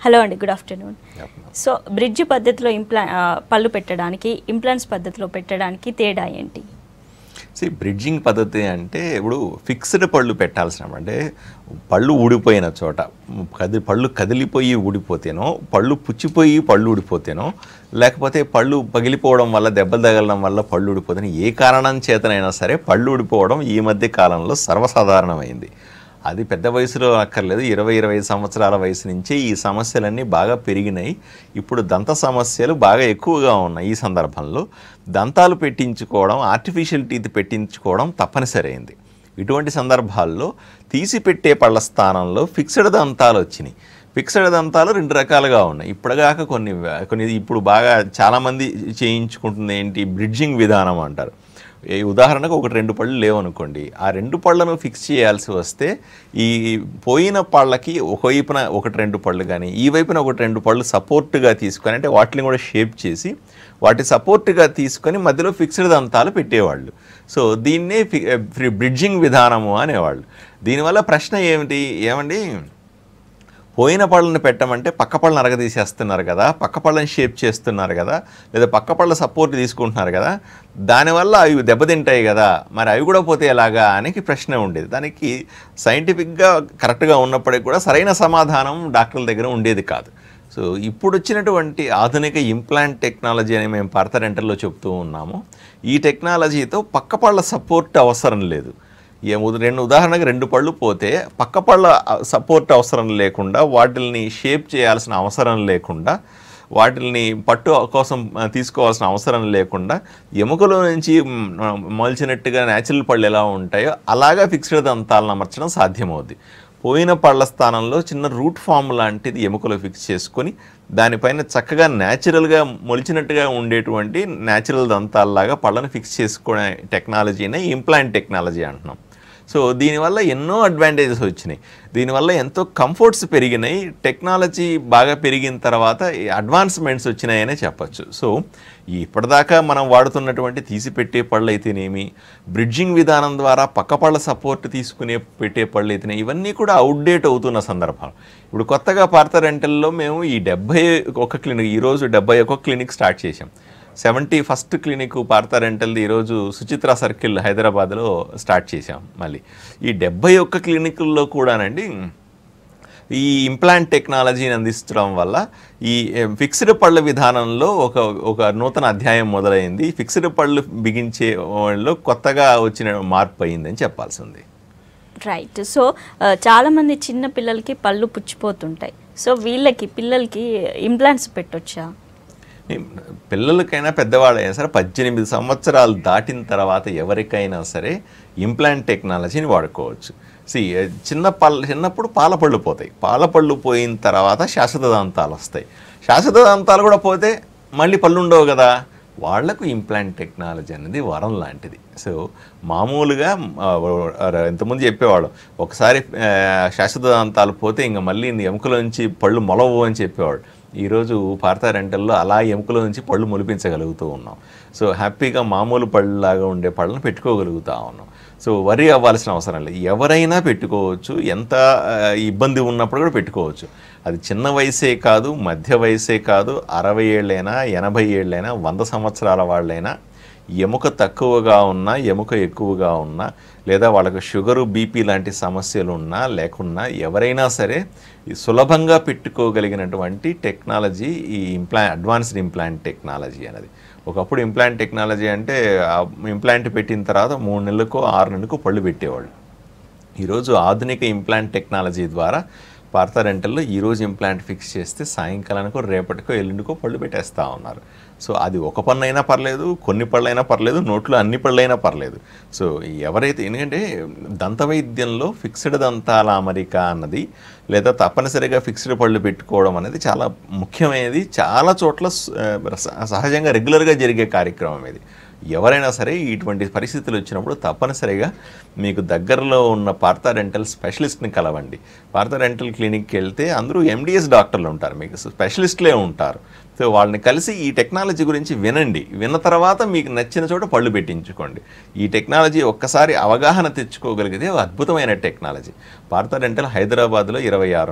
Hello అండి good afternoon so bridge పద్ధతిలో ఇంప్లా ఆ, పళ్ళు పెట్టడానికి ఇంప్లాంట్స్ పద్ధతిలో పెట్టడానికి తేడా ఏంటి సి బ్రిడ్జింగ్ పద్ధతి అంటే ఇప్పుడు ఫిక్స్డ్ పళ్ళు పెట్టాల్సిన అంటే పళ్ళు ఊడిపోయిన చోట కది పళ్ళు కదిలిపోయి ఊడిపోతేనో పళ్ళు పుచ్చిపోయి పళ్ళు ఊడిపోతేనో లేకపోతే పళ్ళు పగిలిపోవడం వల్ల దెబ్బలు తగలడం వల్ల పళ్ళు ఊడిపోతేనో ఏ కారణం చేతనైనా సరే పళ్ళు ఊడిపోవడం ఈ మధ్య కాలంలో సర్వసాధారణమైంది అది పెద్ద వయసులో అక్కర్లేదు ఇరవై ఇరవై ఐదు సంవత్సరాల వయసు నుంచి ఈ సమస్యలన్నీ బాగా పెరిగినాయి ఇప్పుడు దంత సమస్యలు బాగా ఎక్కువగా ఉన్నాయి ఈ సందర్భంలో దంతాలు పెట్టించుకోవడం ఆర్టిఫిషియల్ టీత్ పెట్టించుకోవడం తప్పనిసరైంది ఇటువంటి సందర్భాల్లో తీసి పెట్టే పళ్ళ స్థానంలో ఫిక్స్డ్ దంతాలు వచ్చినాయి ఫిక్స్డ్ దంతాలు రెండు రకాలుగా ఉన్నాయి ఇప్పటిదాకా కొన్ని కొన్ని ఇప్పుడు బాగా చాలామంది చేయించుకుంటుంది ఏంటి బ్రిడ్జింగ్ విధానం అంటారు ఈ ఉదాహరణకు ఒకటి రెండు పళ్ళు లేవనుకోండి ఆ రెండు పళ్ళను ఫిక్స్ చేయాల్సి వస్తే ఈ పోయిన పళ్ళకి ఒకవైపున ఒకటి రెండు పళ్ళు కానీ ఈ వైపున ఒకటి రెండు పళ్ళు సపోర్ట్గా తీసుకొని అంటే వాటిని కూడా షేప్ చేసి వాటి సపోర్ట్గా తీసుకొని మధ్యలో ఫిక్స్డ్ దంతాలు పెట్టేవాళ్ళు సో దీన్నే ఫి- బ్రిడ్జింగ్ విధానము అనేవాళ్ళు దీనివల్ల ప్రశ్న ఏమిటి ఏమండి పోయిన పళ్ళని పెట్టమంటే పక్క పళ్ళని అరగదీసేస్తున్నారు కదా పక్క పళ్ళని షేప్ చేస్తున్నారు కదా లేదా పక్క పళ్ళ సపోర్ట్ తీసుకుంటున్నారు కదా దానివల్ల అవి దెబ్బతింటాయి కదా మరి అవి కూడా పోతే ఎలాగా అనేది ప్రశ్న ఉండేది దానికి సైంటిఫిక్గా కరెక్ట్గా ఉన్నప్పటికీ కూడా సరైన సమాధానం డాక్టర్ల దగ్గర ఉండేది కాదు సో ఇప్పుడు వచ్చినటువంటి ఆధునిక ఇంప్లాంట్ టెక్నాలజీ అని మేము పార్థరెంటల్లో చెప్తూ ఉన్నాము ఈ టెక్నాలజీతో పక్క పళ్ళ సపోర్ట్ అవసరం లేదు ఏ ఉద- రెండు ఉదాహరణకు రెండు పళ్ళు పోతే పక్క పళ్ళ సపోర్ట్ అవసరం లేకుండా వాటిల్ని షేప్ చేయాల్సిన అవసరం లేకుండా వాటిల్ని పట్టు కోసం ఆ, తీసుకోవాల్సిన అవసరం లేకుండా ఎముకలో నుంచి మ్, మొలిచినట్టుగా న్యాచురల్ పళ్ళు ఎలా ఉంటాయో అలాగా ఫిక్స్డ్ దంతాలను అమర్చడం సాధ్యమవుద్ది పోయిన పళ్ళ స్థానంలో చిన్న రూట్ ఫామ్ లాంటిది ఎముకలో ఫిక్స్ చేసుకొని దానిపైన చక్కగా న్యాచురల్గా మొలిచినట్టుగా ఉండేటువంటి న్యాచురల్ దంతాల్లాగా పళ్ళను ఫిక్స్ చేసుకునే టెక్నాలజీనే ఇంప్లాంట్ టెక్నాలజీ అంటున్నాం సో దీనివల్ల ఎన్నో అడ్వాంటేజెస్ వచ్చినాయి దీనివల్ల ఎంతో కంఫర్ట్స్ పెరిగినాయి టెక్నాలజీ బాగా పెరిగిన తర్వాత ఈ అడ్వాన్స్మెంట్స్ వచ్చినాయనే చెప్పచ్చు సో ఈ ఇప్పటిదాకా మనం వాడుతున్నటువంటి తీసి పెట్టే పళ్ళు అయితేనేమి బ్రిడ్జింగ్ విధానం ద్వారా పక్క పళ్ళ సపోర్ట్ తీసుకునే పెట్టే పళ్ళు అయితేనే ఇవన్నీ కూడా అవుట్డేట్ అవుతున్న సందర్భాలు ఇప్పుడు కొత్తగా పార్థ రెంటల్లో మేము ఈ డెబ్బై ఒక క్లినిక్ ఈరోజు డెబ్బై ఒక క్లినిక్ స్టార్ట్ చేసాం సెవెంటీ ఫస్ట్ క్లినిక్ పార్థ రెంటల్ది ఈరోజు సుచిత్ర సర్కిల్ హైదరాబాద్లో స్టార్ట్ చేశాం మళ్ళీ ఈ డెబ్బై ఒక్క క్లినికుల్లో కూడానండి ఈ ఇంప్లాంట్ టెక్నాలజీని అందించడం వల్ల ఈ ఫిక్స్డ్ పళ్ళ విధానంలో ఒక ఒక నూతన అధ్యాయం మొదలైంది ఫిక్స్డ్ పళ్ళు బిగించే వాళ్ళలో కొత్తగా వచ్చిన మార్పు అయిందని చెప్పాల్సి ఉంది రైట్ సో ఆ, చాలామంది చిన్న పిల్లలకి పళ్ళు పుచ్చిపోతుంటాయి సో వీళ్ళకి పిల్లలకి ఇంప్లాంట్స్ పెట్టొచ్చా పిల్లలకైనా పెద్దవాళ్ళైనా సరే పద్దెనిమిది సంవత్సరాలు దాటిన తర్వాత ఎవరికైనా సరే ఇంప్లాంట్ టెక్నాలజీని వాడుకోవచ్చు సి చిన్న పళ్ళు చిన్నప్పుడు పాల పళ్ళు పోతాయి పాల పళ్ళు పోయిన తర్వాత శాశ్వత దంతాలు వస్తాయి శాశ్వత దంతాలు కూడా పోతే మళ్ళీ పళ్ళు ఉండవు కదా వాళ్లకు ఇంప్లాంట్ టెక్నాలజీ అనేది వరం లాంటిది సో మామూలుగా ఆ, ఆ, ఇంతకుముందు చెప్పేవాడు ఒకసారి ఆ, శాశ్వత దంతాలు పోతే ఇంకా మళ్ళీ నీ ఎముకల నుంచి పళ్ళు మొలవు అని చెప్పేవాడు ఈరోజు భారత రెంటల్లో అలా ఎముకల నుంచి పళ్ళు మొలిపించగలుగుతూ ఉన్నాం సో హ్యాపీగా మామూలు పళ్ళలాగా ఉండే పళ్ళను పెట్టుకోగలుగుతా ఉన్నాం సో వరి అవ్వాల్సిన అవసరం లేదు ఎవరైనా పెట్టుకోవచ్చు ఎంత ఆ, ఇబ్బంది ఉన్నప్పుడు కూడా పెట్టుకోవచ్చు అది చిన్న వయసే కాదు మధ్య వయసే కాదు అరవై ఏళ్ళైనా ఎనభై ఏళ్ళైనా వంద సంవత్సరాల వాళ్ళైనా ఎముక తక్కువగా ఉన్నా ఎముక ఎక్కువగా ఉన్నా లేదా వాళ్ళకు షుగరు బీపీ లాంటి సమస్యలు ఉన్నా లేకున్నా ఎవరైనా సరే ఈ సులభంగా పెట్టుకోగలిగినటువంటి టెక్నాలజీ ఈ ఇంప్లా అడ్వాన్స్డ్ ఇంప్లాంట్ టెక్నాలజీ అనేది ఒకప్పుడు ఇంప్లాంట్ టెక్నాలజీ అంటే ఆ ఇంప్లాంట్ పెట్టిన తర్వాత మూడు నెలలకో ఆరు నెలలకో పళ్ళు పెట్టేవాళ్ళు ఈరోజు ఆధునిక ఇంప్లాంట్ టెక్నాలజీ ద్వారా పార్థ రెంటల్లో ఈరోజు ఇంప్లాంట్ ఫిక్స్ చేస్తే సాయంకాలానికో రేపటికో ఎల్లుండికో పళ్ళు పెట్టేస్తూ ఉన్నారు సో అది ఒక పన్ను అయినా పర్లేదు కొన్ని పళ్ళైనా పర్లేదు నోట్లో అన్ని పళ్ళైనా పర్లేదు సో ఎవరైతే ఎందుకంటే దంత వైద్యంలో ఫిక్స్డ్ దంతాల అమరిక అన్నది లేదా తప్పనిసరిగా ఫిక్స్డ్ పళ్ళు పెట్టుకోవడం అనేది చాలా ముఖ్యమైనది చాలా చోట్ల స- సహజంగా రెగ్యులర్గా జరిగే కార్యక్రమం ఇది ఎవరైనా సరే ఇటువంటి పరిస్థితులు వచ్చినప్పుడు తప్పనిసరిగా మీకు దగ్గరలో ఉన్న పార్థ రెంటల్ స్పెషలిస్ట్ని కలవండి పార్థ రెంటల్ క్లినిక్కి వెళ్తే అందరూ ఎండిఎస్ డాక్టర్లు ఉంటారు మీకు స్పెషలిస్ట్లే ఉంటారు సో వాళ్ళని కలిసి ఈ టెక్నాలజీ గురించి వినండి విన్న తర్వాత మీకు నచ్చిన చోట పళ్ళు పెట్టించుకోండి ఈ టెక్నాలజీ ఒక్కసారి అవగాహన తెచ్చుకోగలిగితే ఒక అద్భుతమైన టెక్నాలజీ పార్థ రెంటల్ హైదరాబాద్లో ఇరవై ఆరు ఉన్నాయి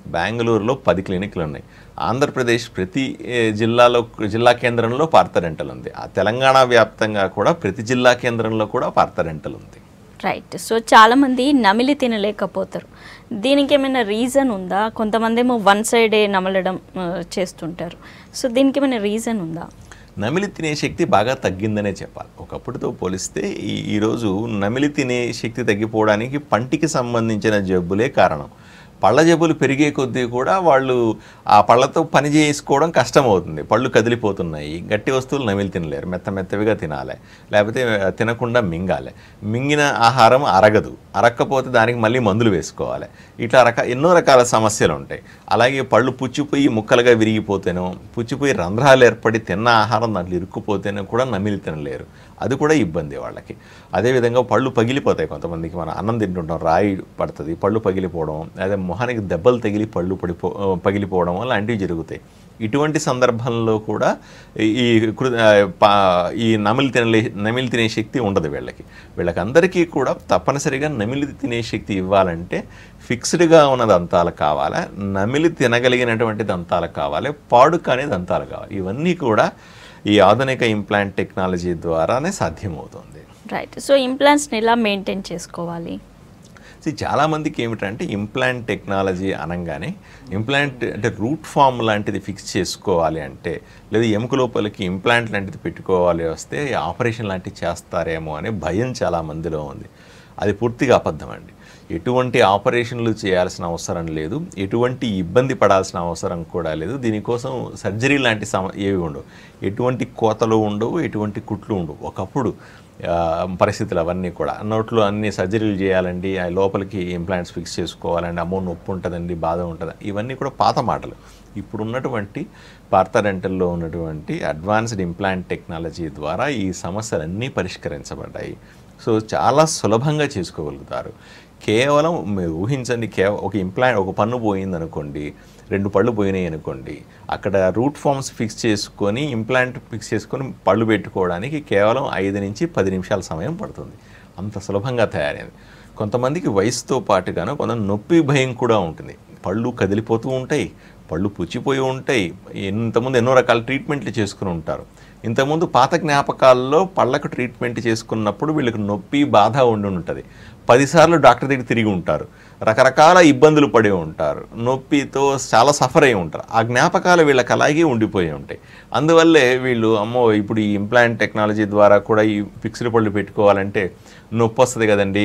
బెంగళూరులో పది క్లినిక్లు ఉన్నాయి ఆంధ్రప్రదేశ్ ప్రతి ఏ, జిల్లాలో జిల్లా కేంద్రంలో పార్థరెంటల్ ఉంది ఆ తెలంగాణ వ్యాప్తంగా కూడా ప్రతి జిల్లా కేంద్రంలో కూడా పార్థరెంటల్ ఉంది రైట్ సో చాలామంది నమిలి తినలేకపోతారు దీనికి ఏమైనా రీజన్ ఉందా కొంతమంది ఏమో వన్ సైడే నమలడం ఆ, చేస్తుంటారు సో దీనికి ఏమైనా రీజన్ ఉందా నమిలి తినే శక్తి బాగా తగ్గిందనే చెప్పాలి ఒకప్పుడుతో పోలిస్తే ఈ ఈరోజు నమిలి తినే శక్తి తగ్గిపోవడానికి పంటికి సంబంధించిన జబ్బులే కారణం పళ్ళ జబ్బులు పెరిగే కొద్దీ కూడా వాళ్ళు ఆ పళ్ళతో పని చేసుకోవడం కష్టమవుతుంది పళ్ళు కదిలిపోతున్నాయి గట్టి వస్తువులు నమిలి తినలేరు మెత్త మెత్తవిగా తినాలి లేకపోతే తినకుండా మింగాలి మింగిన ఆహారం అరగదు అరక్కపోతే దానికి మళ్ళీ మందులు వేసుకోవాలి ఇట్లా రక ఎన్నో రకాల సమస్యలు ఉంటాయి అలాగే పళ్ళు పుచ్చిపోయి ముక్కలుగా విరిగిపోతేనో పుచ్చిపోయి రంధ్రాలు ఏర్పడి తిన్న ఆహారం దాంట్లో ఇరుక్కుపోతేనే కూడా నమిలి తినలేరు అది కూడా ఇబ్బంది వాళ్ళకి అదేవిధంగా పళ్ళు పగిలిపోతాయి కొంతమందికి మనం అన్నం తింటుంటాం రాయి పడుతుంది పళ్ళు పగిలిపోవడం అదే మొహానికి దెబ్బలు తగిలి పళ్ళు పడిపో పగిలిపోవడం లాంటివి జరుగుతాయి ఇటువంటి సందర్భంలో కూడా ఈ- ఈ కృ- ఆ, పా- ఈ నమిలి తినలే నమిలి తినే శక్తి ఉండదు వీళ్ళకి వీళ్ళకి అందరికీ కూడా తప్పనిసరిగా నమిలి తినే శక్తి ఇవ్వాలంటే ఫిక్స్డ్గా ఉన్న దంతాలు కావాలి నమిలి తినగలిగినటువంటి దంతాలు కావాలి పాడు కాని దంతాలు కావాలి ఇవన్నీ కూడా ఈ ఆధునిక ఇంప్లాంట్ టెక్నాలజీ ద్వారానే సాధ్యమవుతుంది రైట్ సో ఇంప్లాంట్స్ని ఎలా మెయింటైన్ చేసుకోవాలి See, చాలా మందికి ఏమిటంటే ఇంప్లాంట్ టెక్నాలజీ అనగానే ఇంప్లాంట్ అంటే రూట్ ఫామ్ లాంటిది ఫిక్స్ చేసుకోవాలి అంటే లేదా ఎముక లోపలికి ఇంప్లాంట్ లాంటిది పెట్టుకోవాలి వస్తే ఆపరేషన్ లాంటివి చేస్తారేమో అనే భయం చాలా మందిలో ఉంది అది పూర్తిగా అబద్ధం అండి ఎటువంటి ఆపరేషన్లు చేయాల్సిన అవసరం లేదు ఎటువంటి ఇబ్బంది పడాల్సిన అవసరం కూడా లేదు దీనికోసం సర్జరీ లాంటి సమ ఏవి ఉండవు ఎటువంటి కోతలు ఉండవు ఎటువంటి కుట్లు ఉండవు ఒకప్పుడు ఆ, పరిస్థితులు అవన్నీ కూడా నోట్లో అన్ని సర్జరీలు చేయాలండి ఆ లోపలికి ఇంప్లాంట్స్ ఫిక్స్ చేసుకోవాలండి అమ్మో నొప్పి ఉంటుందండి బాధ ఉంటుంది ఇవన్నీ కూడా పాత మాటలు ఇప్పుడు ఉన్నటువంటి పార్థరెంటల్లో ఉన్నటువంటి అడ్వాన్స్డ్ ఇంప్లాంట్ టెక్నాలజీ ద్వారా ఈ సమస్యలన్నీ పరిష్కరించబడ్డాయి సో చాలా సులభంగా చేసుకోగలుగుతారు కేవలం మీరు ఊహించండి కేవ ఒక ఇంప్లాంట్ ఒక పన్ను పోయింది అనుకోండి రెండు పళ్ళు పోయినాయి అనుకోండి అక్కడ రూట్ ఫామ్స్ ఫిక్స్ చేసుకొని ఇంప్లాంట్ ఫిక్స్ చేసుకొని పళ్ళు పెట్టుకోవడానికి కేవలం ఐదు నుంచి పది నిమిషాల సమయం పడుతుంది అంత సులభంగా తయారైంది కొంతమందికి వయసుతో పాటుగాను కొంత నొప్పి భయం కూడా ఉంటుంది పళ్ళు కదిలిపోతూ ఉంటాయి పళ్ళు పుచ్చిపోయి ఉంటాయి ఇంతకుముందు ఎన్నో రకాల ట్రీట్మెంట్లు చేసుకుని ఉంటారు ఇంతకుముందు పాత జ్ఞాపకాల్లో పళ్ళకు ట్రీట్మెంట్ చేసుకున్నప్పుడు వీళ్ళకి నొప్పి బాధ ఉండి ఉంటుంది పదిసార్లు డాక్టర్ దగ్గర తిరిగి ఉంటారు రకరకాల ఇబ్బందులు పడి ఉంటారు నొప్పితో చాలా సఫర్ అయి ఉంటారు ఆ జ్ఞాపకాలు వీళ్ళకి అలాగే ఉండిపోయి ఉంటాయి అందువల్లే వీళ్ళు అమ్మో ఇప్పుడు ఈ ఇంప్లాంట్ టెక్నాలజీ ద్వారా కూడా ఈ ఫిక్స్డ్ పళ్ళు పెట్టుకోవాలంటే నొప్పి వస్తుంది కదండి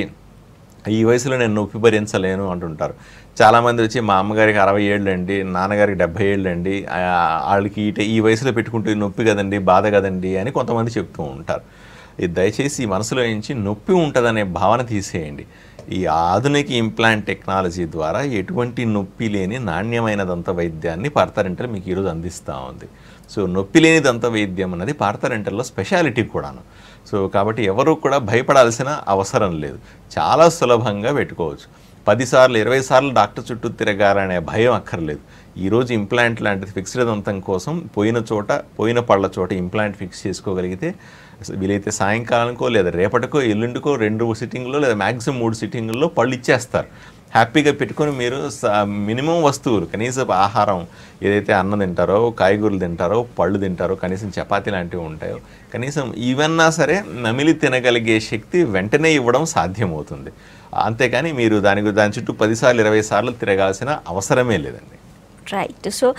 ఈ వయసులో నేను నొప్పి భరించలేను అంటుంటారు చాలామంది వచ్చి మా అమ్మగారికి అరవై ఏళ్ళు అండి నాన్నగారికి డెబ్బై ఏళ్ళు అండి ఆ, వాళ్ళకి ఈ ఈ వయసులో పెట్టుకుంటే నొప్పి కదండి బాధ కదండి అని కొంతమంది చెప్తూ ఉంటారు ఇది దయచేసి ఈ మనసులో నుంచి నొప్పి ఉంటుందనే భావన తీసేయండి ఈ ఆధునిక ఇంప్లాంట్ టెక్నాలజీ ద్వారా ఎటువంటి నొప్పి లేని నాణ్యమైన దంత వైద్యాన్ని పార్థరెంటల్ మీకు ఈరోజు అందిస్తూ ఉంది సో నొప్పి లేని దంత వైద్యం అన్నది పార్థరెంటల్లో స్పెషాలిటీ కూడాను సో కాబట్టి ఎవరు కూడా భయపడాల్సిన అవసరం లేదు చాలా సులభంగా పెట్టుకోవచ్చు పదిసార్లు ఇరవై సార్లు డాక్టర్ చుట్టూ తిరగాలనే భయం అక్కర్లేదు ఈరోజు ఇంప్లాంట్ లాంటిది ఫిక్స్డ్ దంతం కోసం పోయిన చోట పోయిన పళ్ళ చోట ఇంప్లాంట్ ఫిక్స్ చేసుకోగలిగితే వీలైతే సాయంకాలానికో లేదా రేపటికో ఎల్లుండికో రెండు సిట్టింగ్లో లేదా మ్యాక్సిమం మూడు సిట్టింగుల్లో పళ్ళు ఇచ్చేస్తారు హ్యాపీగా పెట్టుకొని మీరు మినిమం వస్తువులు కనీసం ఆహారం ఏదైతే అన్నం తింటారో కాయగూరలు తింటారో పళ్ళు తింటారో కనీసం చపాతీ లాంటివి ఉంటాయో కనీసం ఇవన్నా సరే నమిలి తినగలిగే శక్తి వెంటనే ఇవ్వడం సాధ్యమవుతుంది అంతేకాని మీరు దాని దాని చుట్టూ పదిసార్లు ఇరవై సార్లు తిరగాల్సిన అవసరమే లేదండి రైట్ సో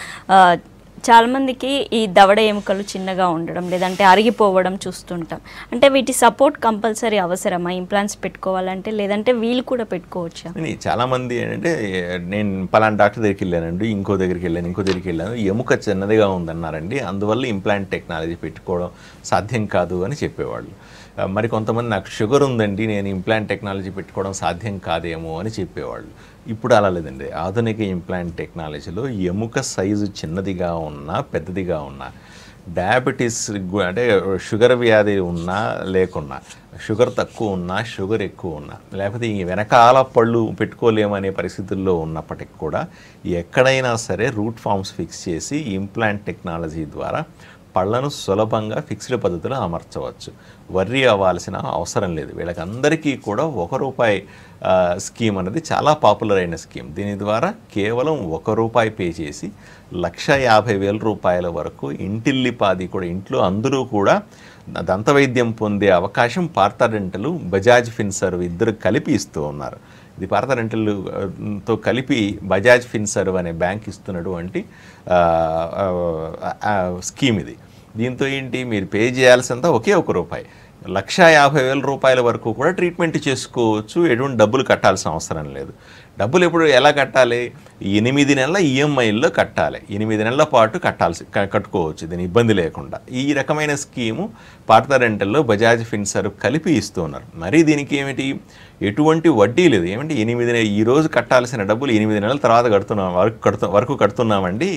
చాలామందికి ఈ దవడ ఎముకలు చిన్నగా ఉండడం లేదంటే అరిగిపోవడం చూస్తుంటాం అంటే వీటి సపోర్ట్ కంపల్సరీ అవసరమా ఇంప్లాంట్స్ పెట్టుకోవాలంటే లేదంటే వీళ్ళు కూడా పెట్టుకోవచ్చా అని చాలామంది ఏంటంటే నేను పలానా డాక్టర్ దగ్గరికి వెళ్ళానండి ఇంకో దగ్గరికి వెళ్ళాను ఇంకో దగ్గరికి వెళ్ళాను ఎముక చిన్నదిగా ఉందన్నారండి అందువల్ల ఇంప్లాంట్ టెక్నాలజీ పెట్టుకోవడం సాధ్యం కాదు అని చెప్పేవాళ్ళు ఆ, మరి కొంతమంది నాకు షుగర్ ఉందండి నేను ఇంప్లాంట్ టెక్నాలజీ పెట్టుకోవడం సాధ్యం కాదేమో అని చెప్పేవాళ్ళు ఇప్పుడు అలా లేదండి ఆధునిక ఇంప్లాంట్ టెక్నాలజీలో ఎముక సైజు చిన్నదిగా ఉన్నా పెద్దదిగా ఉన్నా డయాబెటీస్ గు- అంటే షుగర్ వ్యాధి ఉన్నా లేకున్నా షుగర్ తక్కువ ఉన్నా షుగర్ ఎక్కువ ఉన్నా లేకపోతే ఈ వెనకాల పళ్ళు పెట్టుకోలేమనే పరిస్థితుల్లో ఉన్నప్పటికి కూడా ఎక్కడైనా సరే రూట్ ఫామ్స్ ఫిక్స్ చేసి ఇంప్లాంట్ టెక్నాలజీ ద్వారా పళ్ళను సులభంగా ఫిక్స్డ్ పద్ధతిలో అమర్చవచ్చు వర్రీ అవ్వాల్సిన అవసరం లేదు వీళ్ళకందరికీ కూడా ఒక రూపాయి ఆ, స్కీమ్ అనేది చాలా పాపులర్ అయిన స్కీమ్ దీని ద్వారా కేవలం ఒక రూపాయి పే చేసి లక్ష యాభై వేల రూపాయల వరకు ఇంటిల్లిపాది కూడా ఇంట్లో అందరూ కూడా దంత వైద్యం పొందే అవకాశం పార్థ డెంటలు బజాజ్ ఫిన్సర్వ్ ఇద్దరు కలిపి ఇస్తూ ఉన్నారు ఇది భారత రెంటల్ ఆ, తో కలిపి బజాజ్ ఫిన్సర్వ్ అనే బ్యాంక్ ఇస్తున్నటువంటి ఆ, ఆ, ఆ, స్కీమ్ ఇది దీంతో ఏంటి మీరు పే చేయాల్సింత ఒకే ఒక రూపాయి లక్ష యాభై వేల రూపాయల వరకు కూడా ట్రీట్మెంట్ చేసుకోవచ్చు ఎటువంటి డబ్బులు కట్టాల్సిన అవసరం లేదు డబ్బులు ఎప్పుడు ఎలా కట్టాలి ఎనిమిది నెలల ఈఎంఐల్లో కట్టాలి ఎనిమిది నెలల పాటు కట్టాల్సి క- కట్టుకోవచ్చు దీని ఇబ్బంది లేకుండా ఈ రకమైన స్కీము పార్థ రెంటల్లో బజాజ్ ఫిన్సర్వ్ కలిపి ఇస్తూ ఉన్నారు మరి దీనికి ఏమిటి ఎటువంటి వడ్డీ లేదు ఏమంటే ఎనిమిది నె- ఈ రోజు కట్టాల్సిన డబ్బులు ఎనిమిది నెలల తర్వాత కడుతున్నాం వరకు కడుతు వరకు కడుతున్నామండి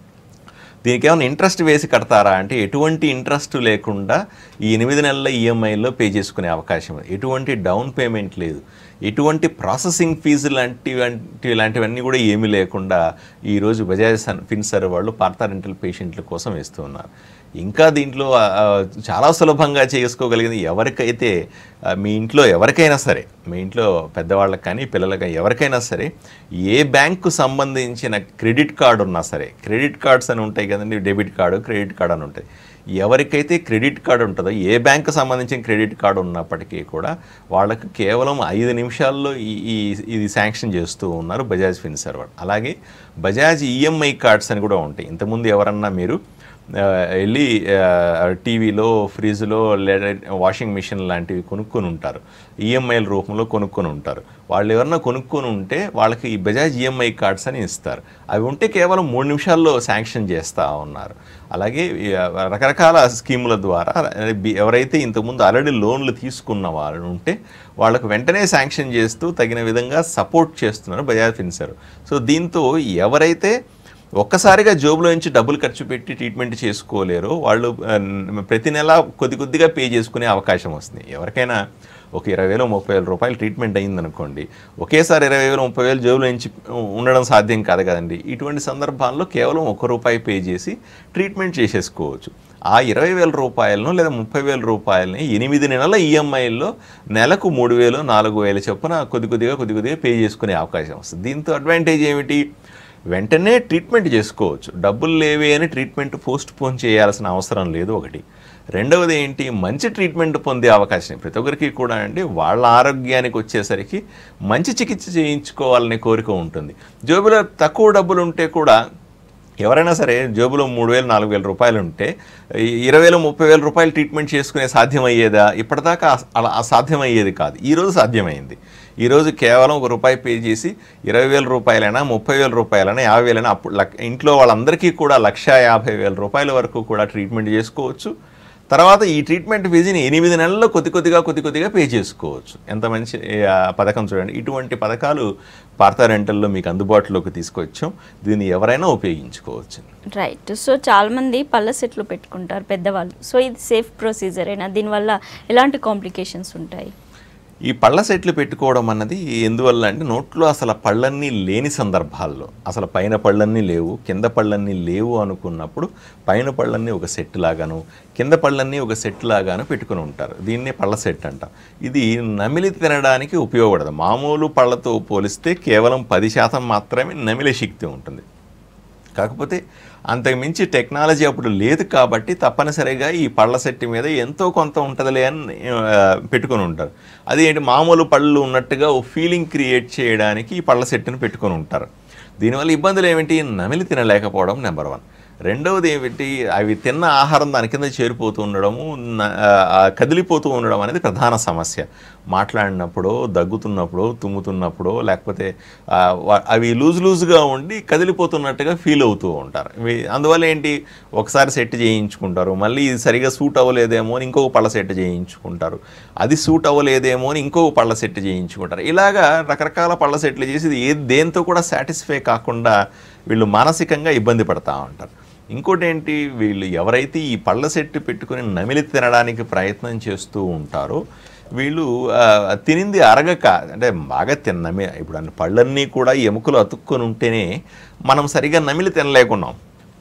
దీనికి ఏమైనా ఇంట్రెస్ట్ వేసి కడతారా అంటే ఎటువంటి ఇంట్రెస్ట్ లేకుండా ఈ ఎనిమిది నెలల ఈఎంఐలో పే చేసుకునే అవకాశం ఉంది ఎటువంటి డౌన్ పేమెంట్ లేదు ఎటువంటి ప్రాసెసింగ్ ఫీజు లాంటివంటి ఇలాంటివన్నీ కూడా ఏమీ లేకుండా ఈరోజు బజాజ్ సన్- ఫిన్సర్ వాళ్ళు పార్థ రెంటల్ పేషెంట్ల కోసం వేస్తూ ఉన్నారు ఇంకా దీంట్లో ఆ, ఆ, చాలా సులభంగా చేసుకోగలిగింది ఎవరికైతే ఆ, మీ ఇంట్లో ఎవరికైనా సరే మీ ఇంట్లో పెద్దవాళ్ళకి కానీ పిల్లలకి కానీ ఎవరికైనా సరే ఏ బ్యాంకు సంబంధించిన క్రెడిట్ కార్డు ఉన్నా సరే క్రెడిట్ కార్డ్స్ అని ఉంటాయి కదండి డెబిట్ కార్డు క్రెడిట్ కార్డు అని ఉంటాయి ఎవరికైతే క్రెడిట్ కార్డు ఉంటుందో ఏ బ్యాంకు సంబంధించిన క్రెడిట్ కార్డు ఉన్నప్పటికీ కూడా వాళ్ళకు కేవలం ఐదు నిమిషాల్లో ఈ ఈ ఇది శాంక్షన్ చేస్తూ ఉన్నారు బజాజ్ ఫిన్సర్వ్ అలాగే బజాజ్ ఈఎంఐ కార్డ్స్ అని కూడా ఉంటాయి ఇంతకుముందు ఎవరన్నా మీరు ఆ, వెళ్ళి ఆ, టీవీలో ఫ్రిడ్జ్లో లేదా వాషింగ్ మిషన్ లాంటివి కొనుక్కొని ఉంటారు ఈఎంఐల రూపంలో కొనుక్కొని ఉంటారు వాళ్ళు ఎవరన్నా కొనుక్కొని ఉంటే వాళ్ళకి ఈ బజాజ్ ఈఎంఐ కార్డ్స్ అని ఇస్తారు అవి ఉంటే కేవలం మూడు నిమిషాల్లో శాంక్షన్ చేస్తూ ఉన్నారు అలాగే ఈ, ఆ, రకరకాల స్కీముల ద్వారా బి- ఎవరైతే ఇంతకుముందు ఆల్రెడీ లోన్లు తీసుకున్న వాళ్ళు ఉంటే వాళ్ళకు వెంటనే శాంక్షన్ చేస్తూ తగిన విధంగా సపోర్ట్ చేస్తున్నారు బజాజ్ ఫిన్సర్ సో దీంతో ఎవరైతే ఒక్కసారిగా జోబులో నుంచి డబ్బులు ఖర్చు పెట్టి ట్రీట్మెంట్ చేసుకోలేరు వాళ్ళు ఆ, ప్రతి నెల కొద్ది కొద్దిగా పే చేసుకునే అవకాశం వస్తుంది ఎవరికైనా ఒక ఇరవై వేలు ముప్పై వేల రూపాయలు ట్రీట్మెంట్ అయిందనుకోండి ఒకేసారి ఇరవై వేలు ముప్పై వేలు జోబులో నుంచి ఉండడం సాధ్యం కాదు కదండి ఇటువంటి సందర్భాల్లో కేవలం ఒక రూపాయి పే చేసి ట్రీట్మెంట్ చేసేసుకోవచ్చు ఆ ఇరవై వేల రూపాయలను లేదా ముప్పై వేల రూపాయలని ఎనిమిది నెలల ఈఎంఐల్లో నెలకు మూడు వేలు నాలుగు వేలు చొప్పున కొద్ది కొద్దిగా కొద్ది కొద్దిగా పే చేసుకునే అవకాశం వస్తుంది దీంతో అడ్వాంటేజ్ ఏమిటి వెంటనే ట్రీట్మెంట్ చేసుకోవచ్చు డబ్బులు లేవే అని ట్రీట్మెంట్ పోస్ట్ పోన్ చేయాల్సిన అవసరం లేదు ఒకటి రెండవది ఏంటి మంచి ట్రీట్మెంట్ పొందే అవకాశం ప్రతి ఒక్కరికి కూడా అండి వాళ్ళ ఆరోగ్యానికి వచ్చేసరికి మంచి చికిత్స చేయించుకోవాలనే కోరిక ఉంటుంది జోబులో తక్కువ డబ్బులు ఉంటే కూడా ఎవరైనా సరే జేబులో మూడు వేలు నాలుగు వేల రూపాయలు ఉంటే ఈ ఇరవై వేలు ముప్పై వేల రూపాయలు ట్రీట్మెంట్ చేసుకునే సాధ్యమయ్యేదా ఇప్పటిదాకా అస- అలా అసాధ్యమయ్యేది కాదు ఈరోజు సాధ్యమైంది ఈరోజు కేవలం ఒక రూపాయి పే చేసి ఇరవై వేల రూపాయలైనా ముప్పై వేల రూపాయలైనా యాభై వేలైనా అప్పుడు లక్- ఇంట్లో వాళ్ళందరికీ కూడా లక్ష యాభై వేల రూపాయల వరకు కూడా ట్రీట్మెంట్ చేసుకోవచ్చు తర్వాత ఈ ట్రీట్మెంట్ ఫీజుని ఎనిమిది నెలల్లో కొద్ది కొద్దిగా కొద్ది కొద్దిగా పే చేసుకోవచ్చు ఎంత మంచి ఆ, పథకం చూడండి ఇటువంటి పథకాలు పార్థ రెంటల్లో మీకు అందుబాటులోకి తీసుకొచ్చాం దీన్ని ఎవరైనా ఉపయోగించుకోవచ్చు రైట్ సో చాలా మంది పళ్ళ సెట్లు పెట్టుకుంటారు పెద్దవాళ్ళు సో ఇది సేఫ్ ప్రొసీజర్ అయినా దీనివల్ల ఎలాంటి కాంప్లికేషన్స్ ఉంటాయి ఈ పళ్ళ సెట్లు పెట్టుకోవడం అన్నది ఎందువల్ల అంటే నోట్లో అసలు పళ్ళన్నీ లేని సందర్భాల్లో అసలు పైన పళ్ళన్నీ లేవు కింద పళ్ళన్నీ లేవు అనుకున్నప్పుడు పైన పళ్ళన్నీ ఒక సెట్ లాగాను కింద పళ్ళన్నీ ఒక సెట్ లాగాను పెట్టుకుని ఉంటారు దీన్నే పళ్ళ సెట్ అంటాం ఇది నమిలి తినడానికి ఉపయోగపడదు మామూలు పళ్ళతో పోలిస్తే కేవలం పది శాతం మాత్రమే నమిలే శక్తి ఉంటుంది కాకపోతే అంతకుమించి టెక్నాలజీ అప్పుడు లేదు కాబట్టి తప్పనిసరిగా ఈ పళ్ళ సెట్ మీద ఎంతో కొంత ఉంటుందిలే అని ఆ, పెట్టుకొని ఉంటారు అది ఏంటి మామూలు పళ్ళు ఉన్నట్టుగా ఓ ఫీలింగ్ క్రియేట్ చేయడానికి ఈ పళ్ళ సెట్ని పెట్టుకొని ఉంటారు దీనివల్ల ఇబ్బందులు ఏమిటి నమిలి తినలేకపోవడం నెంబర్ వన్ రెండవది ఏమిటి అవి తిన్న ఆహారం దాని కింద చేరిపోతూ ఉండడము న- ఆ, కదిలిపోతూ ఉండడం అనేది ప్రధాన సమస్య మాట్లాడినప్పుడు దగ్గుతున్నప్పుడు తుమ్ముతున్నప్పుడు లేకపోతే ఆ, వా- అవి లూజ్ లూజ్గా ఉండి కదిలిపోతున్నట్టుగా ఫీల్ అవుతూ ఉంటారు ఇవి అందువల్ల ఏంటి ఒకసారి సెట్ చేయించుకుంటారు మళ్ళీ ఇది సరిగా సూట్ అవ్వలేదేమో అని ఇంకొక పళ్ళ సెట్ చేయించుకుంటారు అది సూట్ అవ్వలేదేమో అని ఇంకొక పళ్ళ సెట్ చేయించుకుంటారు ఇలాగా రకరకాల పళ్ళ సెట్లు చేసి ఇది ఏ దేంతో కూడా సాటిస్ఫై కాకుండా వీళ్ళు మానసికంగా ఇబ్బంది పడతా ఉంటారు ఇంకోటి ఏంటి వీళ్ళు ఎవరైతే ఈ పళ్ళ సెట్టు పెట్టుకుని నమిలి తినడానికి ప్రయత్నం చేస్తూ ఉంటారో వీళ్ళు ఆ, తినింది అరగక అంటే బాగా తిన్నమే ఇప్పుడు అన్ని పళ్ళన్నీ కూడా ఎముకలు అతుక్కొని ఉంటేనే మనం సరిగా నమిలి తినలేకున్నాం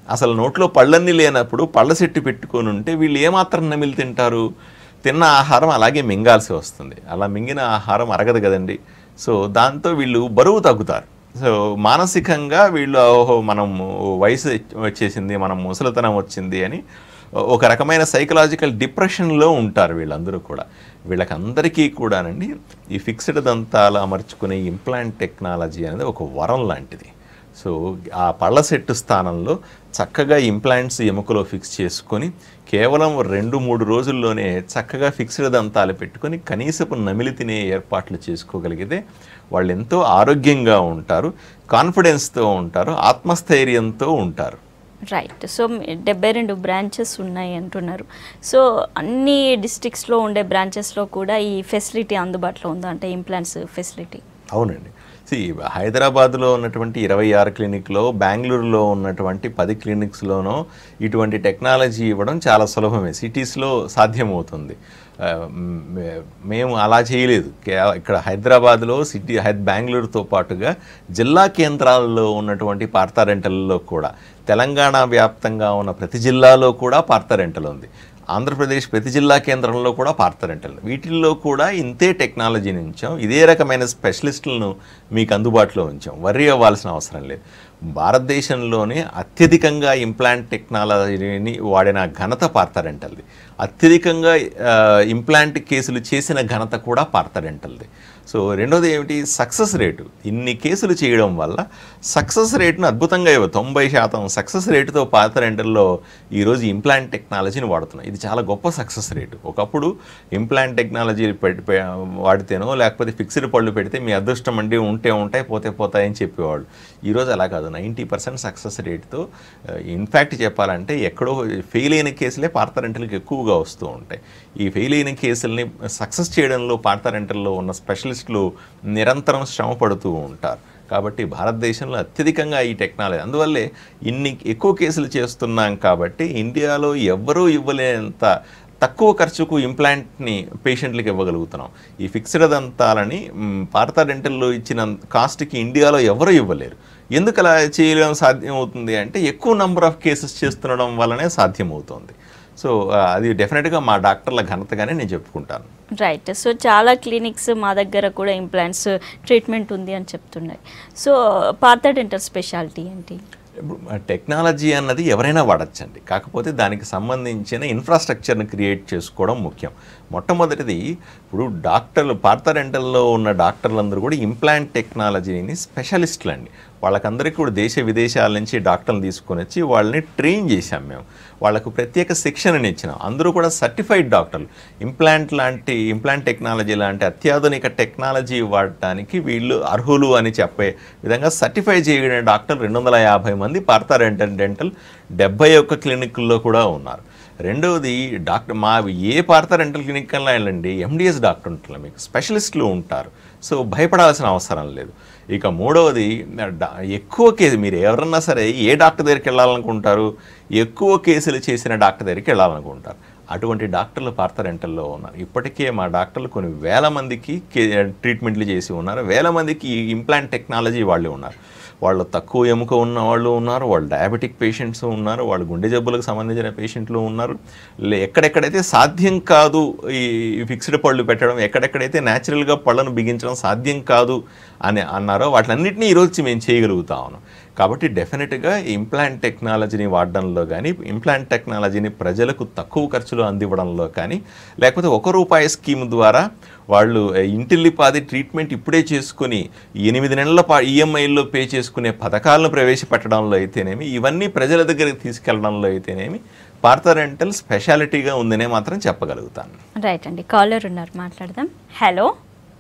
అసలు నోట్లో పళ్ళన్నీ లేనప్పుడు పళ్ళ సెట్టు పెట్టుకొని ఉంటే వీళ్ళు ఏమాత్రం నమిలి తింటారు తిన్న ఆహారం అలాగే మింగాల్సి వస్తుంది అలా మింగిన ఆహారం అరగదు కదండి సో దాంతో వీళ్ళు బరువు తగ్గుతారు సో మానసికంగా వీళ్ళు ఓహో మనం వయసు వచ్చేసింది మనం ముసలితనం వచ్చింది అని ఒక రకమైన సైకలాజికల్ డిప్రెషన్లో ఉంటారు వీళ్ళందరూ కూడా వీళ్ళకందరికీ కూడానండి ఈ ఫిక్స్డ్ దంతాలు అమర్చుకునే ఇంప్లాంట్ టెక్నాలజీ అనేది ఒక వరం లాంటిది సో ఆ పళ్ళ సెట్టు స్థానంలో చక్కగా ఇంప్లాంట్స్ ఎముకలో ఫిక్స్ చేసుకొని కేవలం రెండు మూడు రోజుల్లోనే చక్కగా ఫిక్స్డ్ దంతాలు పెట్టుకొని కనీసపు నమిలి తినే ఏర్పాట్లు చేసుకోగలిగితే వాళ్ళు ఎంతో ఆరోగ్యంగా ఉంటారు కాన్ఫిడెన్స్తో ఉంటారు ఆత్మస్థైర్యంతో ఉంటారు రైట్ సో డెబ్బై రెండు బ్రాంచెస్ ఉన్నాయి అంటున్నారు సో అన్ని డిస్ట్రిక్ట్స్లో ఉండే బ్రాంచెస్లో కూడా ఈ ఫెసిలిటీ అందుబాటులో ఉందా అంటే ఇంప్లాంట్స్ ఫెసిలిటీ అవునండి సి హైదరాబాద్లో ఉన్నటువంటి ఇరవై ఆరు క్లినిక్లో బెంగళూరులో ఉన్నటువంటి పది క్లినిక్స్లోనో ఇటువంటి టెక్నాలజీ ఇవ్వడం చాలా సులభమే సిటీస్లో సాధ్యమవుతుంది ఆ, మే- మేము అలా చేయలేదు కే- ఇక్కడ హైదరాబాద్లో సిటీ హై బెంగళూరుతో పాటుగా జిల్లా కేంద్రాల్లో ఉన్నటువంటి పార్తా రెంటల్లో కూడా తెలంగాణ వ్యాప్తంగా ఉన్న ప్రతి జిల్లాలో కూడా పార్తా రెంటల్ ఉంది ఆంధ్రప్రదేశ్ ప్రతి జిల్లా కేంద్రంలో కూడా పార్థరెంటల్ వీటిల్లో కూడా ఇంతే టెక్నాలజీని ఉంచాం ఇదే రకమైన స్పెషలిస్టులను మీకు అందుబాటులో ఉంచాం వర్రీ అవ్వాల్సిన అవసరం లేదు భారతదేశంలోనే అత్యధికంగా ఇంప్లాంట్ టెక్నాలజీని వాడిన ఘనత పార్థరెంటల్ది అత్యధికంగా ఆ, ఇంప్లాంట్ కేసులు చేసిన ఘనత కూడా పార్థరెంటల్ది సో రెండోది ఏమిటి సక్సెస్ రేటు ఇన్ని కేసులు చేయడం వల్ల సక్సెస్ రేటును అద్భుతంగా ఇవ్వ తొంభై శాతం సక్సెస్ రేటుతో పాత రెండల్లో ఈరోజు ఇంప్లాంట్ టెక్నాలజీని వాడుతున్నాం ఇది చాలా గొప్ప సక్సెస్ రేటు ఒకప్పుడు ఇంప్లాంట్ టెక్నాలజీ పెట్టి పె- వాడితేనో లేకపోతే ఫిక్స్డ్ పళ్ళు పెడితే మీ అదృష్టం అండి ఉంటే ఉంటాయి పోతే పోతాయని చెప్పేవాళ్ళు ఈరోజు అలా కాదు నైంటీ పర్సెంట్ సక్సెస్ రేట్తో ఇన్ఫ్యాక్ట్ చెప్పాలంటే ఎక్కడో ఫెయిల్ అయిన కేసులే పార్థరెంటల్కి ఎక్కువగా వస్తూ ఉంటాయి ఈ ఫెయిల్ అయిన కేసుల్ని సక్సెస్ చేయడంలో పార్థరెంటల్లో ఉన్న స్పెషలిస్టులు నిరంతరం శ్రమ పడుతూ ఉంటారు కాబట్టి భారతదేశంలో అత్యధికంగా ఈ టెక్నాలజీ అందువల్లే ఇన్ని ఎక్కువ కేసులు చేస్తున్నాం కాబట్టి ఇండియాలో ఎవ్వరూ ఇవ్వలేనంత తక్కువ ఖర్చుకు ఇంప్లాంట్ని పేషెంట్లకు ఇవ్వగలుగుతున్నాం ఈ ఫిక్స్డ్ దంతాలని మ్, పార్థా డెంటల్లో ఇచ్చిన కాస్ట్కి ఇండియాలో ఎవరు ఇవ్వలేరు ఎందుకు అలా చేయడం సాధ్యం అవుతుంది అంటే ఎక్కువ నెంబర్ ఆఫ్ కేసెస్ చేస్తుండడం వల్లనే సాధ్యమవుతుంది సో ఆ, అది డెఫినెట్గా మా డాక్టర్ల ఘనతగానే నేను చెప్పుకుంటాను రైట్ సో చాలా క్లినిక్స్ మా దగ్గర కూడా ఇంప్లాంట్స్ ట్రీట్మెంట్ ఉంది అని చెప్తున్నాయి సో పాత డెంటల్ స్పెషాలిటీ ఏంటి ఇప్పుడు టెక్నాలజీ అన్నది ఎవరైనా వాడచ్చండి కాకపోతే దానికి సంబంధించిన ఇన్ఫ్రాస్ట్రక్చర్ని క్రియేట్ చేసుకోవడం ముఖ్యం మొట్టమొదటిది ఇప్పుడు డాక్టర్లు పార్థరెంటల్లో ఉన్న డాక్టర్లందరూ కూడా ఇంప్లాంట్ టెక్నాలజీని స్పెషలిస్టులు అండి వాళ్ళకందరికీ కూడా దేశ విదేశాల నుంచి డాక్టర్లు తీసుకొని వచ్చి వాళ్ళని ట్రైన్ చేశాం మేము వాళ్ళకు ప్రత్యేక శిక్షణని ఇచ్చినాం అందరూ కూడా సర్టిఫైడ్ డాక్టర్లు ఇంప్లాంట్ లాంటి ఇంప్లాంట్ టెక్నాలజీ లాంటి అత్యాధునిక టెక్నాలజీ వాడటానికి వీళ్ళు అర్హులు అని చెప్పే విధంగా సర్టిఫై చేయబడిన డాక్టర్ రెండు వందల యాభై మంది పార్థా డెంటల్ డెంటల్ డెబ్బై ఒక్క క్లినిక్ల్లో కూడా ఉన్నారు రెండవది డాక్టర్ మా ఏ పార్థా డెంటల్ క్లినిక్ కన్నా వెళ్ళండి ఎండిఎస్ డాక్టర్ ఉంటారు మీకు స్పెషలిస్టులు ఉంటారు సో భయపడాల్సిన అవసరం లేదు ఇక మూడవది డా- ఎక్కువ కేసు మీరు ఎవరన్నా సరే ఏ డాక్టర్ దగ్గరికి వెళ్ళాలనుకుంటారు ఎక్కువ కేసులు చేసిన డాక్టర్ దగ్గరికి వెళ్ళాలనుకుంటారు అటువంటి డాక్టర్లు పార్థ రెంటల్లో ఉన్నారు ఇప్పటికే మా డాక్టర్లు కొన్ని వేల మందికి కే- ట్రీట్మెంట్లు చేసి ఉన్నారు వేల మందికి ఈ ఇంప్లాంట్ టెక్నాలజీ వాళ్ళు ఉన్నారు వాళ్ళు తక్కువ ఎముక ఉన్న వాళ్ళు ఉన్నారు వాళ్ళు డయాబెటిక్ పేషెంట్స్ ఉన్నారు వాళ్ళు గుండె జబ్బులకు సంబంధించిన పేషెంట్లు ఉన్నారు లే- ఎక్కడెక్కడైతే సాధ్యం కాదు ఈ ఫిక్స్డ్ పళ్ళు పెట్టడం ఎక్కడెక్కడైతే న్యాచురల్గా పళ్ళను బిగించడం సాధ్యం కాదు అని అన్నారో వాటిలన్నింటినీ ఈరోజు మేము చేయగలుగుతా ఉన్నాం కాబట్టి డెఫినెట్గా ఇంప్లాంట్ టెక్నాలజీని వాడడంలో కానీ ఇంప్లాంట్ టెక్నాలజీని ప్రజలకు తక్కువ ఖర్చులో అందివ్వడంలో కానీ లేకపోతే ఒక రూపాయి స్కీమ్ ద్వారా వాళ్ళు ఇంటిల్లిపాది ట్రీట్మెంట్ ఇప్పుడే చేసుకుని ఎనిమిది నెలల పా ఈఎంఐల్లో పే చేసుకునే పథకాలను ప్రవేశపెట్టడంలో అయితేనేమి ఇవన్నీ ప్రజల దగ్గరికి తీసుకెళ్లడంలో అయితేనేమి పార్థ రెంటల్ స్పెషాలిటీగా ఉందనే మాత్రం చెప్పగలుగుతాను రైట్ అండి కాలర్ ఉన్నారు మాట్లాడదాం హలో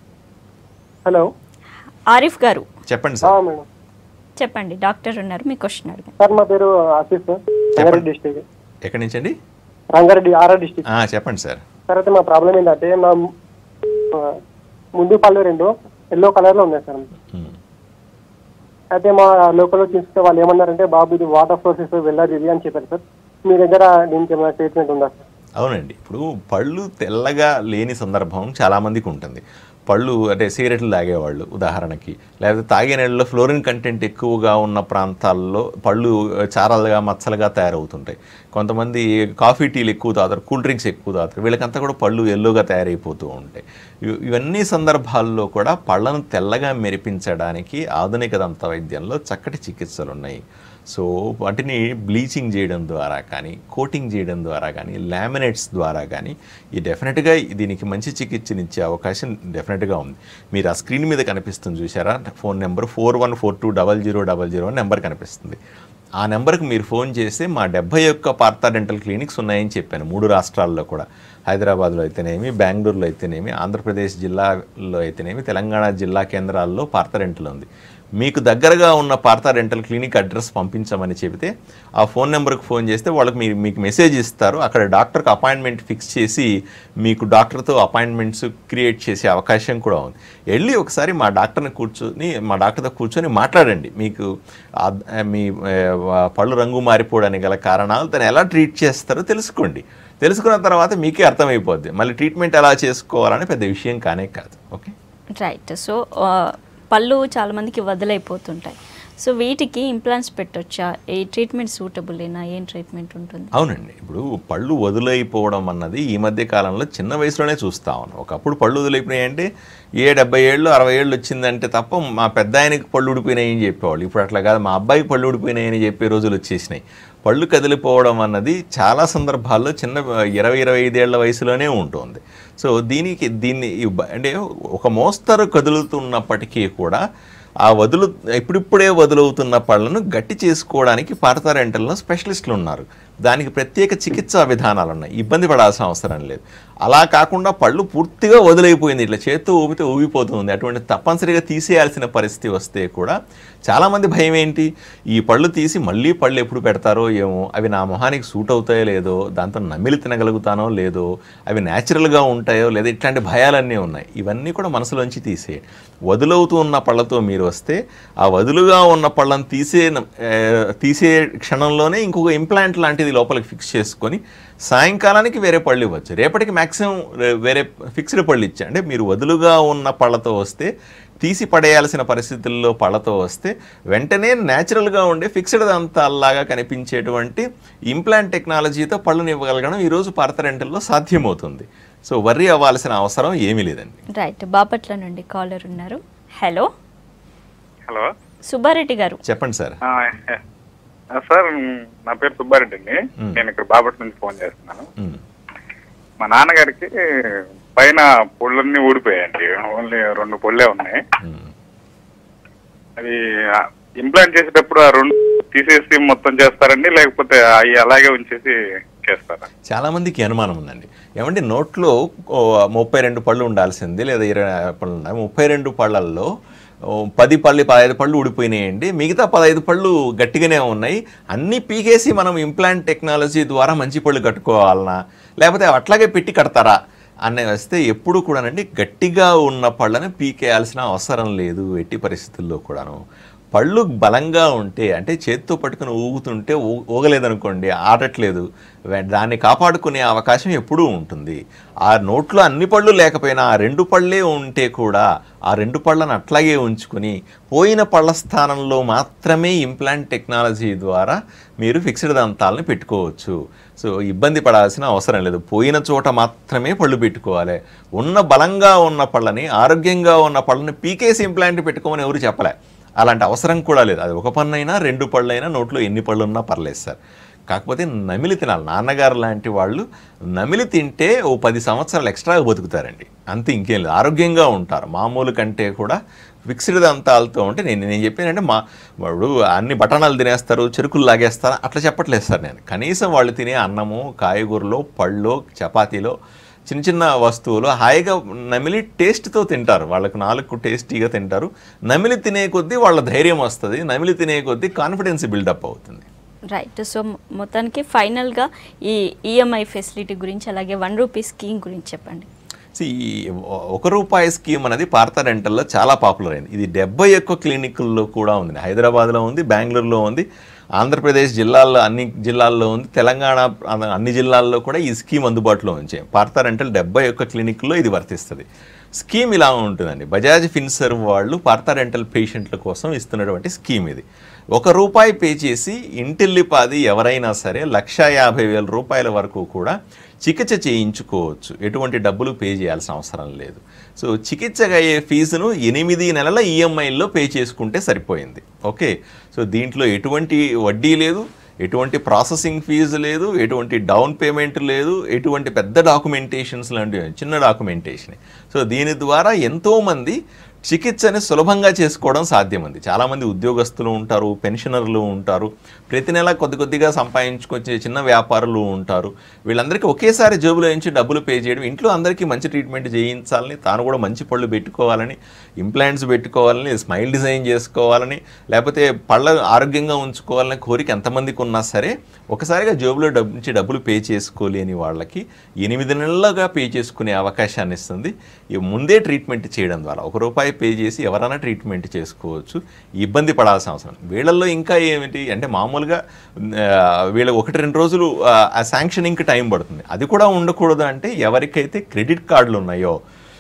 హలో ఆరిఫ్ గారు చెప్పండి ఆ, సార్ మేడం చెప్పండి డాక్టర్ ఉన్నారు మీ క్వశ్చన్ అడగండి సార్ మా పేరు ఆసిఫ్ సార్ రంగారెడ్డి డిస్టిక్ ఎక్కడి నుంచి అండి రంగారెడ్డి ఆర్ఆర్ డిస్టిక్ ఆ, చెప్పండి సార్ సార్ అయితే మా ప్రాబ్లం ఏంటంటే నా ఆ, ముందు పళ్ళు రెండు ఎల్లో కలర్ లో ఉన్నాయి సార్ ఉమ్. అయితే మా లోకల్ చూస్తే వాళ్ళు ఏమన్నారంటే బాబు ఇది వాటర్ సోర్సెస్ వెళ్ళదు ఇది అని చెప్పారు సార్ మీ దగ్గర దీనికి ఏమైనా ట్రీట్మెంట్ ఉందా సార్ అవునండి ఇప్పుడు పళ్ళు తెల్లగా లేని సందర్భం చాలామందికి ఉంటుంది పళ్ళు అంటే సిగరెట్లు తాగేవాళ్ళు ఉదాహరణకి లేకపోతే తాగే నీళ్ళలో ఫ్లోరిన్ కంటెంట్ ఎక్కువగా ఉన్న ప్రాంతాల్లో పళ్ళు చారలుగా మచ్చలుగా తయారవుతుంటాయి కొంతమంది కాఫీ టీలు ఎక్కువ తాగుతారు కూల్ డ్రింక్స్ ఎక్కువ తాగుతారు వీళ్ళకంతా కూడా పళ్ళు ఎల్లోగా తయారైపోతూ ఉంటాయి ఇవ- ఇవన్నీ సందర్భాల్లో కూడా పళ్ళను తెల్లగా మెరిపించడానికి ఆధునిక దంత వైద్యంలో చక్కటి చికిత్సలు ఉన్నాయి సో వాటిని బ్లీచింగ్ చేయడం ద్వారా కానీ కోటింగ్ చేయడం ద్వారా కానీ లామినేట్స్ ద్వారా కానీ ఈ డెఫినెట్గా దీనికి మంచి చికిత్సనిచ్చే అవకాశం డెఫినెట్గా ఉంది మీరు ఆ స్క్రీన్ మీద కనిపిస్తుంది చూసారా phone number four one four two double zero double zero number కనిపిస్తుంది ఆ నెంబర్కి మీరు ఫోన్ చేస్తే మా డెబ్బై ఒక్క పార్తా డెంటల్ క్లినిక్స్ ఉన్నాయని చెప్పాను మూడు రాష్ట్రాల్లో కూడా హైదరాబాద్లో అయితేనేమి బెంగళూరులో అయితేనేమి ఆంధ్రప్రదేశ్ జిల్లాలో అయితేనేమి తెలంగాణ జిల్లా కేంద్రాల్లో పార్తా డెంటల్ ఉంది మీకు దగ్గరగా ఉన్న పార్తా డెంటల్ క్లినిక్ అడ్రస్ పంపించమని చెబితే ఆ ఫోన్ నెంబర్కి ఫోన్ చేస్తే వాళ్ళకి మీరు మీకు మెసేజ్ ఇస్తారు అక్కడ డాక్టర్కి అపాయింట్మెంట్ ఫిక్స్ చేసి మీకు డాక్టర్తో అపాయింట్మెంట్స్ క్రియేట్ చేసే అవకాశం కూడా ఉంది వెళ్ళి ఒకసారి మా డాక్టర్ని కూర్చొని మా డాక్టర్తో కూర్చొని మాట్లాడండి మీకు ఆ- మీ ఆ, పళ్ళు రంగు మారిపోవడానికి గల కారణాలు తను ఎలా ట్రీట్ చేస్తారో తెలుసుకోండి తెలుసుకున్న తర్వాత మీకే అర్థమైపోద్ది మళ్ళీ ట్రీట్మెంట్ ఎలా చేసుకోవాలని పెద్ద విషయం కానే కాదు ఓకే రైట్ సో ఆ, పళ్ళు చాలా మందికి వదిలైపోతుంటాయి సో వీటికి ఇంప్లాంట్స్ పెట్టొచ్చా ఈ ట్రీట్మెంట్ సూటబుల్ ఏనా ఏం ట్రీట్మెంట్ ఉంటుంది అవునండి ఇప్పుడు పళ్ళు వదిలైపోవడం అన్నది ఈ మధ్య కాలంలో చిన్న వయసులోనే చూస్తా ఉన్నాం ఒకప్పుడు పళ్ళు వదిలైపోయినాయంటే ఏ డెబ్బై ఏళ్ళు అరవై ఏళ్ళు వచ్చిందంటే తప్ప మా పెద్ద ఆయనకి పళ్ళు ఊడిపోయినాయి అని చెప్పేవాళ్ళు ఇప్పుడు అట్లా కాదు మా అబ్బాయికి పళ్ళు ఊడిపోయినాయి అని చెప్పే రోజులు వచ్చేసినాయి పళ్ళు కదిలిపోవడం అన్నది చాలా సందర్భాల్లో చిన్న ఇరవై ఇరవై ఐదేళ్ల వయసులోనే ఉంటుంది సో దీనికి దీన్ని ఇవ్వ- అంటే ఒక మోస్తరు కదులుతున్నప్పటికీ కూడా ఆ వదులు ఇప్పుడిప్పుడే వదులవుతున్న పళ్ళను గట్టి చేసుకోవడానికి పార్తా రెంటల్లో స్పెషలిస్టులు ఉన్నారు దానికి ప్రత్యేక చికిత్సా విధానాలు ఉన్నాయి ఇబ్బంది పడాల్సిన అవసరం లేదు అలా కాకుండా పళ్ళు పూర్తిగా వదిలైపోయింది ఇట్లా చేత్తో ఊపితే ఊగిపోతుంది అటువంటి తప్పనిసరిగా తీసేయాల్సిన పరిస్థితి వస్తే కూడా చాలామంది భయం ఏంటి ఈ పళ్ళు తీసి మళ్ళీ పళ్ళు ఎప్పుడు పెడతారో ఏమో అవి నా మొహానికి సూట్ అవుతాయో లేదో దాంతో నమిలి తినగలుగుతానో లేదో అవి న్యాచురల్గా ఉంటాయో లేదో ఇట్లాంటి భయాలన్నీ ఉన్నాయి ఇవన్నీ కూడా మనసులోంచి తీసే వదులవుతూ ఉన్న పళ్ళతో మీరు వస్తే ఆ వదులుగా ఉన్న పళ్ళను తీసే ఆ, తీసే క్షణంలోనే ఇంకొక ఇంప్లాంట్ లాంటిది లోపలికి ఫిక్స్ చేసుకొని సాయంకాలానికి వేరే పళ్ళు ఇవ్వచ్చు రేపటికి మ్యాక్సిమం వేరే ఫిక్స్డ్ పళ్ళు ఇచ్చా అంటే మీరు వదులుగా ఉన్న పళ్ళతో వస్తే తీసి పడేయాల్సిన పరిస్థితుల్లో పళ్ళతో వస్తే వెంటనే న్యాచురల్గా ఉండే ఫిక్స్డ్ దంతాల్లాగా కనిపించేటువంటి ఇంప్లాంట్ టెక్నాలజీతో పళ్ళుని ఇవ్వగలగడం ఈరోజు పార్త రెంటల్లో సాధ్యమవుతుంది సో వర్రీ అవ్వాల్సిన అవసరం ఏమీ లేదండి రైట్ బాపట్ల నుండి కాలర్ ఉన్నారు హలో హలో సుబ్బారెడ్డి గారు చెప్పండి సార్ ఆ, ఆ, సార్ మ్, నా పేరు సుబ్బారెడ్డి అండి మ్. నేను ఇక్కడ బాపట్ల నుంచి ఫోన్ చేస్తున్నాను ఉమ్. మా నాన్నగారికి పైన పొళ్ళన్నీ ఊడిపోయాయండి ఓన్లీ రెండు పొళ్ళే ఉన్నాయి ఉమ్. అవి ఇంప్లాంట్ చేసేటప్పుడు ఆ రెండు తీసేసి మొత్తం చేస్తారండి లేకపోతే అవి అలాగే ఉంచేసి చేస్తారా చాలా మందికి అనుమానం ఉందండి ఏమంటే నోట్లో ఓ, ముప్పై రెండు పళ్ళు ఉండాల్సింది లేదా ఇరవై పళ్ళు ఉన్నాయి ముప్పై రెండు పళ్ళల్లో ఓ, పది పళ్ళు పదహైదు పళ్ళు ఊడిపోయినాయండి మిగతా పదహైదు పళ్ళు గట్టిగానే ఉన్నాయి అన్నీ పీకేసి మనం ఇంప్లాంట్ టెక్నాలజీ ద్వారా మంచి పళ్ళు కట్టుకోవాలనా లేకపోతే అవి అట్లాగే పెట్టి కడతారా అనే వస్తే ఎప్పుడు కూడానండి గట్టిగా ఉన్న పళ్ళని పీకేయాల్సిన అవసరం లేదు ఎట్టి పరిస్థితుల్లో కూడాను పళ్ళు బలంగా ఉంటే అంటే చేత్తో పట్టుకుని ఊగుతుంటే ఊ- ఊగలేదనుకోండి ఆడట్లేదు వె- దాన్ని కాపాడుకునే అవకాశం ఎప్పుడూ ఉంటుంది ఆ నోట్లో అన్ని పళ్ళు లేకపోయినా ఆ రెండు పళ్ళే ఉంటే కూడా ఆ రెండు పళ్ళను అట్లాగే ఉంచుకొని పోయిన పళ్ళ స్థానంలో మాత్రమే ఇంప్లాంట్ టెక్నాలజీ ద్వారా మీరు ఫిక్స్డ్ దంతాలను పెట్టుకోవచ్చు సో ఇబ్బంది పడాల్సిన అవసరం లేదు పోయిన చోట మాత్రమే పళ్ళు పెట్టుకోవాలి ఉన్న బలంగా ఉన్న పళ్ళని ఆరోగ్యంగా ఉన్న పళ్ళని పీకేసి ఇంప్లాంట్ పెట్టుకోమని ఎవరు చెప్పలే అలాంటి అవసరం కూడా లేదు అది ఒక పన్నైనా రెండు పళ్ళైనా నోట్లో ఎన్ని పళ్ళు ఉన్నా పర్లేదు సార్ కాకపోతే నమిలి తినాలి నాన్నగారు లాంటి వాళ్ళు నమిలి తింటే ఓ పది సంవత్సరాలు ఎక్స్ట్రాగా బతుకుతారండి అంతే ఇంకేం లేదు ఆరోగ్యంగా ఉంటారు మామూలు కంటే కూడా ఫిక్స్డ్ దంతాలతో ఉంటే నేను నేను చెప్పానంటే మా వాడు అన్ని బఠానాలు తినేస్తారు చెరుకులు లాగేస్తారు అట్లా చెప్పట్లేదు సార్ నేను కనీసం వాళ్ళు తినే అన్నము కాయగూరలో పళ్ళు చపాతీలో చిన్న చిన్న వస్తువులు హాయిగా నమిలి టేస్ట్తో తింటారు వాళ్ళకు నాలుగు టేస్టీగా తింటారు నమిలి తినే కొద్దీ వాళ్ళ ధైర్యం వస్తుంది నమిలి తినే కొద్దీ కాన్ఫిడెన్స్ బిల్డప్ అవుతుంది రైట్ సో మొత్తానికి ఫైనల్గా ఈ ఈఎంఐ ఫెసిలిటీ గురించి అలాగే వన్ రూపీ స్కీమ్ గురించి చెప్పండి See, ఈ ఒక రూపాయి స్కీమ్ అనేది పార్తా రెంటల్లో చాలా పాపులర్ అయింది ఇది డెబ్బై ఒక్క క్లినికుల్లో కూడా ఉంది హైదరాబాద్లో ఉంది బెంగళూరులో ఉంది ఆంధ్రప్రదేశ్ జిల్లాల్లో అన్ని జిల్లాల్లో ఉంది తెలంగాణ అన్న- అన్ని జిల్లాల్లో కూడా ఈ స్కీమ్ అందుబాటులో ఉంచాయి పార్థ రెంటల్ డెబ్బై ఒక్క క్లినిక్లో ఇది వర్తిస్తుంది స్కీమ్ ఇలా ఉంటుందండి బజాజ్ ఫిన్సర్వ్ వాళ్ళు పార్థ రెంటల్ పేషెంట్ల కోసం ఇస్తున్నటువంటి స్కీమ్ ఇది ఒక రూపాయి పే చేసి ఇంటిల్లిపాది ఎవరైనా సరే లక్ష యాభై వేల రూపాయల వరకు కూడా చికిత్స చేయించుకోవచ్చు ఎటువంటి డబ్బులు పే చేయాల్సిన అవసరం లేదు సో చికిత్సకు అయ్యే ఫీజును ఎనిమిది నెలల ఈఎంఐల్లో పే చేసుకుంటే సరిపోయింది ఓకే సో దీంట్లో ఎటువంటి వడ్డీ లేదు ఎటువంటి ప్రాసెసింగ్ ఫీజు లేదు ఎటువంటి డౌన్ పేమెంట్ లేదు ఎటువంటి పెద్ద డాక్యుమెంటేషన్స్ లాంటివి చిన్న డాక్యుమెంటేషన్ సో దీని ద్వారా ఎంతోమంది చికిత్సని సులభంగా చేసుకోవడం సాధ్యమంది చాలామంది ఉద్యోగస్తులు ఉంటారు పెన్షనర్లు ఉంటారు ప్రతి నెల కొద్ది కొద్దిగా సంపాదించుకొచ్చే చిన్న వ్యాపారులు ఉంటారు వీళ్ళందరికీ ఒకేసారి జేబులో నుంచి డబ్బులు పే చేయడం ఇంట్లో అందరికీ మంచి ట్రీట్మెంట్ చేయించాలని తాను కూడా మంచి పళ్ళు పెట్టుకోవాలని ఇంప్లాంట్స్ పెట్టుకోవాలని స్మైల్ డిజైన్ చేసుకోవాలని లేకపోతే పళ్ళ ఆరోగ్యంగా ఉంచుకోవాలనే కోరిక ఎంతమందికి ఉన్నా సరే ఒకసారిగా జేబులో డబ్బు నుంచి డబ్బులు పే చేసుకోలేని వాళ్ళకి ఎనిమిది నెలలుగా పే చేసుకునే అవకాశాన్ని ఇస్తుంది ఈ ముందే ట్రీట్మెంట్ చేయడం ద్వారా ఒక రూపాయి పే చేసి ఎవరైనా ట్రీట్మెంట్ చేసుకోవచ్చు ఇబ్బంది పడాల్సిన అవసరం లేదు. వీళ్ళల్లో ఇంకా ఏమిటి అంటే మామూలుగా ఆ, వీళ్ళకి ఒకటి రెండు రోజులు ఆ, ఆ శాంక్షనింగ్కి టైం పడుతుంది అది కూడా ఉండకూడదు అంటే ఎవరికైతే క్రెడిట్ కార్డులు ఉన్నాయో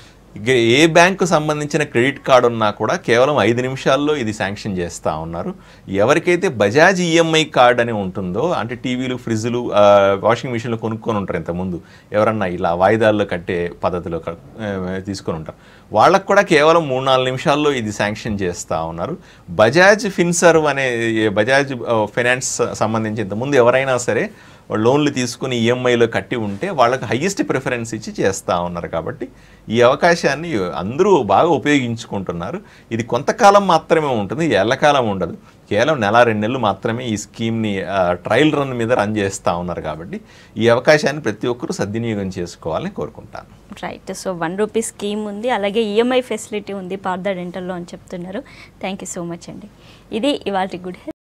ఇక ఏ బ్యాంకు సంబంధించిన క్రెడిట్ కార్డు ఉన్నా కూడా కేవలం ఐదు నిమిషాల్లో ఇది శాంక్షన్ చేస్తూ ఉన్నారు ఎవరికైతే బజాజ్ ఈఎంఐ కార్డ్ అని ఉంటుందో అంటే టీవీలు ఫ్రిడ్జ్లు ఆ, వాషింగ్ మిషన్లు కొనుక్కొని ఉంటారు ఇంతకుముందు ఎవరన్నా ఇలా వాయిదాల్లో కట్టే పద్ధతిలో క- ఆ, తీసుకొని ఉంటారు వాళ్ళకు కూడా కేవలం మూడు నాలుగు నిమిషాల్లో ఇది శాంక్షన్ చేస్తూ ఉన్నారు బజాజ్ ఫిన్సర్వ్ అనే బజాజ్ ఆ, ఫైనాన్స్ సంబంధించి ఇంతకుముందు ఎవరైనా సరే వాళ్ళు లోన్లు తీసుకుని ఈఎంఐలో కట్టి ఉంటే వాళ్ళకి హయ్యెస్ట్ ప్రిఫరెన్స్ ఇచ్చి చేస్తూ ఉన్నారు కాబట్టి ఈ అవకాశాన్ని అందరూ బాగా ఉపయోగించుకుంటున్నారు ఇది కొంతకాలం మాత్రమే ఉంటుంది ఎల్లకాలం ఉండదు కేవలం నెల రెండు నెలలు మాత్రమే ఈ స్కీమ్ని ట్రయల్ రన్ మీద రన్ చేస్తూ ఉన్నారు కాబట్టి ఈ అవకాశాన్ని ప్రతి ఒక్కరూ సద్వినియోగం చేసుకోవాలని కోరుకుంటాను right so one rupee scheme ఉంది అలాగే ఈఎంఐ ఫెసిలిటీ ఉంది పార్థ డెంటల్లో అని చెప్తున్నారు థ్యాంక్ యూ సో మచ్ అండి ఇది ఇవాళ గుడ్ హెల్త్